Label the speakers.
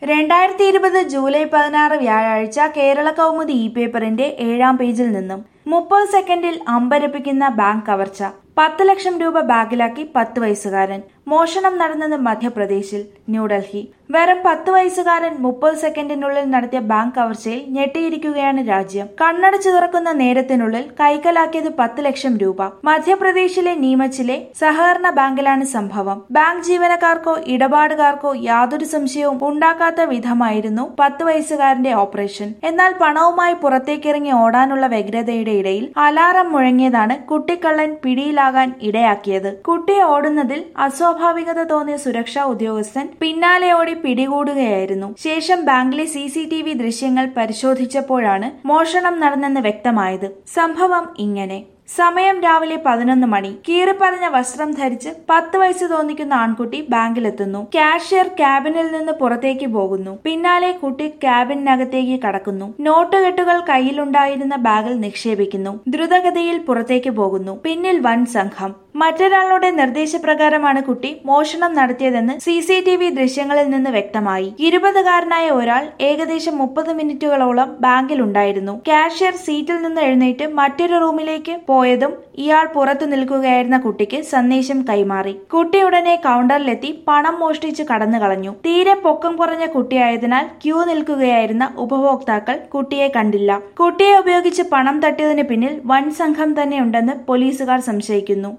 Speaker 1: രണ്ടായിരത്തി ഇരുപത് ജൂലൈ പതിനാറ് വ്യാഴാഴ്ച കേരള കൗമുദി ഇ പേപ്പറിന്റെ ഏഴാം പേജിൽ നിന്നും മുപ്പത് സെക്കൻഡിൽ അമ്പരപ്പിക്കുന്ന ബാങ്ക് കവർച്ച പത്ത് ലക്ഷം രൂപ ബാഗിലാക്കി പത്ത് വയസ്സുകാരൻ മോഷണം നടന്നത് മധ്യപ്രദേശിൽ ന്യൂഡൽഹി വെറും പത്ത് വയസ്സുകാരൻ മുപ്പത് സെക്കൻഡിനുള്ളിൽ നടത്തിയ ബാങ്ക് കവർച്ചയിൽ ഞെട്ടിയിരിക്കുകയാണ് രാജ്യം കണ്ണടച്ചു തുറക്കുന്ന നേരത്തിനുള്ളിൽ കൈക്കലാക്കിയത് പത്ത് ലക്ഷം രൂപ മധ്യപ്രദേശിലെ നീമച്ചിലെ സഹകരണ ബാങ്കിലാണ് സംഭവം ബാങ്ക് ജീവനക്കാർക്കോ ഇടപാടുകാർക്കോ യാതൊരു സംശയവും ഉണ്ടാക്കാത്ത വിധമായിരുന്നു പത്ത് വയസ്സുകാരന്റെ ഓപ്പറേഷൻ എന്നാൽ പണവുമായി പുറത്തേക്കിറങ്ങി ഓടാനുള്ള വ്യഗ്രതയുടെ ഇടയിൽ അലാറം മുഴങ്ങിയതാണ് കുട്ടിക്കള്ളൻ പിടിയിലാകാൻ ഇടയാക്കിയത് കുട്ടിയെ ഓടുന്നതിൽ അസ്വാഭാവികത തോന്നിയ സുരക്ഷാ ഉദ്യോഗസ്ഥൻ പിന്നാലെ ഓടി പിടികൂടുകയായിരുന്നു ശേഷം ബാങ്കിലെ സി സി ടി വി ദൃശ്യങ്ങൾ പരിശോധിച്ചപ്പോഴാണ് മോഷണം നടന്നെന്ന് വ്യക്തമായത് സംഭവം ഇങ്ങനെ സമയം രാവിലെ പതിനൊന്ന് മണി കീറിപ്പറഞ്ഞ വസ്ത്രം ധരിച്ച് പത്ത് വയസ്സ് തോന്നിക്കുന്ന ആൺകുട്ടി ബാങ്കിലെത്തുന്നു കാഷ്യർ ക്യാബിനിൽ നിന്ന് പുറത്തേക്ക് പോകുന്നു പിന്നാലെ കുട്ടി ക്യാബിനകത്തേക്ക് കടക്കുന്നു നോട്ടുകെട്ടുകൾ കയ്യിലുണ്ടായിരുന്ന ബാഗിൽ നിക്ഷേപിക്കുന്നു ദ്രുതഗതിയിൽ പുറത്തേക്ക് പോകുന്നു പിന്നിൽ വൻ സംഘം മറ്റൊരാളുടെ നിർദ്ദേശപ്രകാരമാണ് കുട്ടി മോഷണം നടത്തിയതെന്ന് സി സി ടി വി ദൃശ്യങ്ങളിൽ നിന്ന് വ്യക്തമായി ഇരുപതുകാരനായ ഒരാൾ ഏകദേശം മുപ്പത് മിനിറ്റുകളോളം ബാങ്കിലുണ്ടായിരുന്നു കാഷ്യർ സീറ്റിൽ നിന്ന് എഴുന്നേറ്റ് മറ്റൊരു റൂമിലേക്ക് പോയതും ഇയാൾ പുറത്തു നിൽക്കുകയായിരുന്ന കുട്ടിക്ക് സന്ദേശം കൈമാറി കുട്ടി ഉടനെ കൗണ്ടറിലെത്തി പണം മോഷ്ടിച്ച് കടന്നു കളഞ്ഞു തീരെ പൊക്കം കുറഞ്ഞ കുട്ടിയായതിനാൽ ക്യൂ നിൽക്കുകയായിരുന്ന ഉപഭോക്താക്കൾ കുട്ടിയെ കണ്ടില്ല കുട്ടിയെ ഉപയോഗിച്ച് പണം തട്ടിയതിന് പിന്നിൽ വൻ സംഘം തന്നെ ഉണ്ടെന്ന് പോലീസുകാർ സംശയിക്കുന്നു